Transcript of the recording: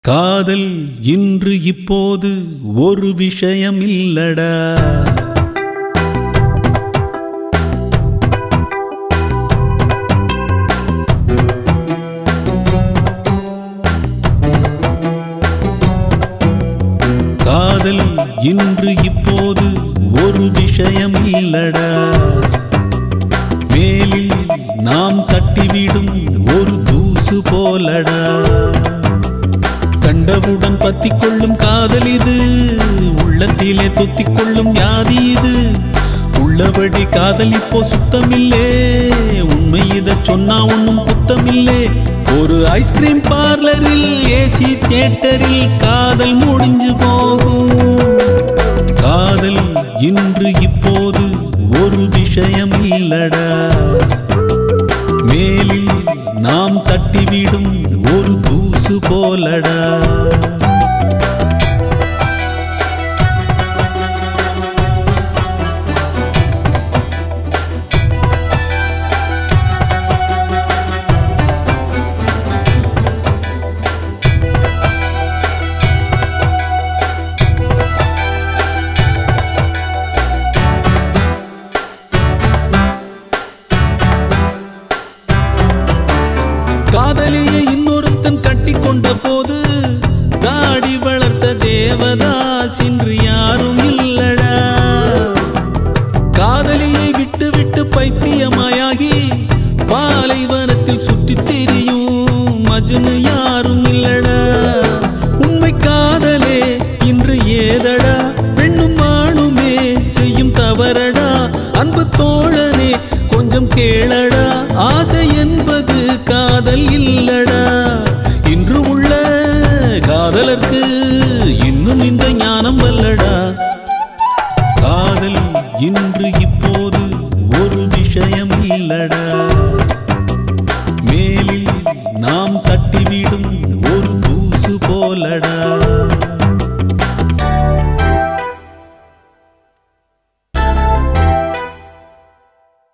காதல் இன்று இப்போது ஒரு விஷயம் இல்லடா காதல் இன்று இப்போது ஒரு விஷயம் இல்லடா மேலில் நாம் தட்டிவிடும் ஒரு தூசு போலடா கண்டவுடன் பத்திக் கொள்ளும் காதல் இது உள்ளத்திலே தொத்திக் கொள்ளும் வியாதி இது உள்ளபடி காதல் இப்போ சுத்தமில்லே உண்மை இத சொன்னா ஒன்னும் குத்தமில்லே ஒரு ஐஸ்கிரீம் பார்லரில் ஏசி தியேட்டரில் காதல் முடிஞ்சு போகும் காதல் இன்று இப்போது ஒரு விஷயம் இல்லடா மேலில் நாம் தட்டிவிடும் ஒரு தூசு போலடா காதலியை இன்னொருத்தன் கட்டிக்கொண்ட போது தாடி வளர்த்த தேவதாஸ் இன்று யாரும் இல்லடா காதலியை விட்டு விட்டு பைத்தியமாயாகி பாலைவனத்தில் சுற்றித் திரியும் மஜ்னு யாரும் இல்லடா உண்மை காதலே இன்று ஏதடா பெண்ணும் ஆணுமே செய்யும் தவறடா அன்பு தோழனே கொஞ்சம் கேளடா ஆசை என்பது காதல் இல்லடா இன்று உள்ள காதலர்க்கு இன்னும் இந்த ஞானம் வல்லடா காதல் இன்று இப்போது ஒரு விஷயம் இல்லடா